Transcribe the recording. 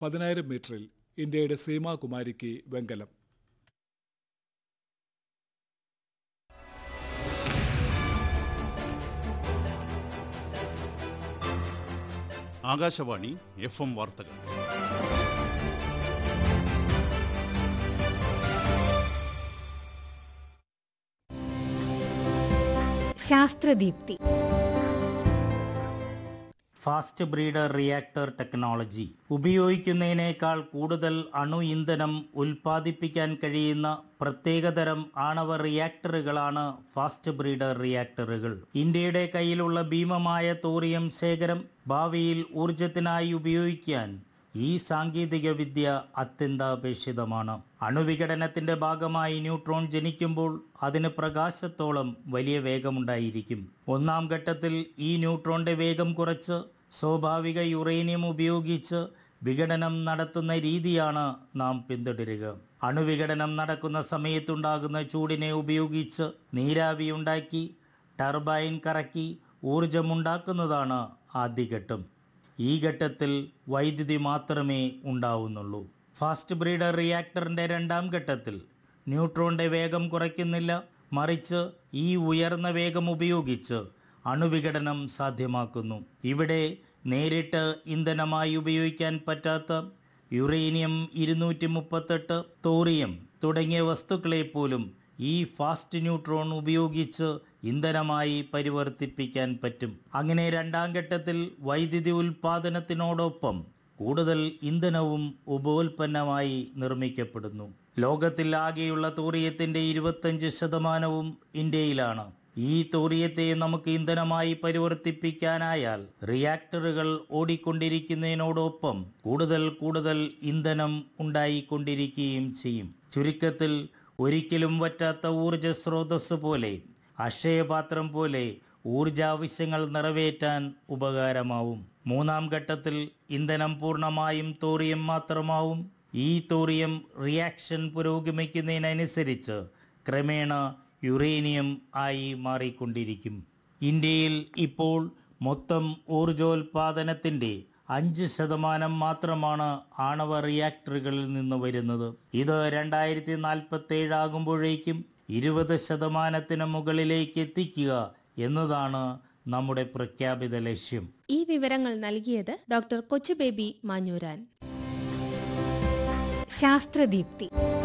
പതിനായിരം മീറ്ററിൽ ഇന്ത്യയുടെ സീമാ കുമാരിക്ക് വെങ്കലം ആകാശവാണി എഫ് എം വാർത്തകൾ ശാസ്ത്രദീപ്തി ഫാസ്റ്റ് ബ്രീഡർ റിയാക്ടർ ടെക്നോളജി ഉപയോഗിക്കുന്നതിനേക്കാൾ കൂടുതൽ അണു ഇന്ധനം ഉൽപ്പാദിപ്പിക്കാൻ കഴിയുന്ന പ്രത്യേകതരം ആണവ റിയാക്ടറുകളാണ് ഫാസ്റ്റ് ബ്രീഡർ റിയാക്ടറുകൾ ഇന്ത്യയുടെ കയ്യിലുള്ള ഭീമമായ തോറിയം ശേഖരം ഭാവിയിൽ ഊർജത്തിനായി ഉപയോഗിക്കാൻ ഈ സാങ്കേതിക വിദ്യ അത്യന്താപേക്ഷിതമാണ് അണുവിഘടനത്തിന്റെ ഭാഗമായി ന്യൂട്രോൺ ജനിക്കുമ്പോൾ അതിന് പ്രകാശത്തോളം വലിയ വേഗമുണ്ടായിരിക്കും ഒന്നാം ഘട്ടത്തിൽ ഈ ന്യൂട്രോണിന്റെ വേഗം കുറച്ച് സ്വാഭാവിക യുറേനിയം ഉപയോഗിച്ച് വിഘടനം നടത്തുന്ന രീതിയാണ് നാം പിന്തുടരുക അണുവിഘടനം നടക്കുന്ന സമയത്തുണ്ടാകുന്ന ചൂടിനെ ഉപയോഗിച്ച് നീരാവി ഉണ്ടാക്കി ടർബൈൻ കറക്കി ഊർജമുണ്ടാക്കുന്നതാണ് ആദ്യഘട്ടം ഈ ഘട്ടത്തിൽ വൈദ്യുതി മാത്രമേ ഉണ്ടാവുന്നുള്ളൂ ഫാസ്റ്റ് ബ്രീഡർ റിയാക്ടറിന്റെ രണ്ടാം ഘട്ടത്തിൽ ന്യൂട്രോണിന്റെ വേഗം കുറയ്ക്കുന്നില്ല മറിച്ച് ഈ ഉയർന്ന വേഗം ഉപയോഗിച്ച് അണുവിഘടനം സാധ്യമാക്കുന്നു ഇവിടെ നേരിട്ട് ഇന്ധനമായി ഉപയോഗിക്കാൻ പറ്റാത്ത യുറേനിയം ഇരുന്നൂറ്റി മുപ്പത്തെട്ട് തോറിയം തുടങ്ങിയ വസ്തുക്കളെ പോലും ഈ ഫാസ്റ്റ് ന്യൂട്രോൺ ഉപയോഗിച്ച് ഇന്ധനമായി പരിവർത്തിപ്പിക്കാൻ പറ്റും അങ്ങനെ രണ്ടാം ഘട്ടത്തിൽ വൈദ്യുതി ഉൽപാദനത്തിനോടൊപ്പം കൂടുതൽ ഇന്ധനവും ഉപോൽപ്പന്നമായി നിർമ്മിക്കപ്പെടുന്നു ലോകത്തിൽ ആകെയുള്ള തോറിയത്തിന്റെ ഇരുപത്തഞ്ച് ശതമാനവും ഇന്ത്യയിലാണ് ഈ തോറിയത്തെ നമുക്ക് ഇന്ധനമായി പരിവർത്തിപ്പിക്കാനായാൽ റിയാക്ടറുകൾ ഓടിക്കൊണ്ടിരിക്കുന്നതിനോടൊപ്പം കൂടുതൽ കൂടുതൽ ഇന്ധനം ഉണ്ടായിക്കൊണ്ടിരിക്കുകയും ചെയ്യും ചുരുക്കത്തിൽ ഒരിക്കലും വറ്റാത്ത ഊർജ സ്രോതസ് പോലെ അക്ഷയപാത്രം പോലെ ഊർജാവശ്യങ്ങൾ നിറവേറ്റാൻ ഉപകാരമാവും മൂന്നാം ഘട്ടത്തിൽ ഇന്ധനം പൂർണ്ണമായും തോറിയം മാത്രമാവും ഈ തോറിയം റിയാക്ഷൻ പുരോഗമിക്കുന്നതിനനുസരിച്ച് ക്രമേണ യുറേനിയം ആയി മാറിക്കൊണ്ടിരിക്കും ഇന്ത്യയിൽ ഇപ്പോൾ മൊത്തം ഊർജോൽപാദനത്തിൻ്റെ അഞ്ച് ശതമാനം മാത്രമാണ് ആണവ റിയാക്ടറുകളിൽ നിന്ന് വരുന്നത് ഇത് രണ്ടായിരത്തി നാൽപ്പത്തി ഏഴാകുമ്പോഴേക്കും ഇരുപത് ശതമാനത്തിന് മുകളിലേക്ക് എത്തിക്കുക എന്നതാണ് നമ്മുടെ പ്രഖ്യാപിത ലക്ഷ്യം ഈ വിവരങ്ങൾ നൽകിയത് ഡോക്ടർ കൊച്ചുബേബി മാഞ്ഞൂരാൻ ശാസ്ത്രദീപ്തി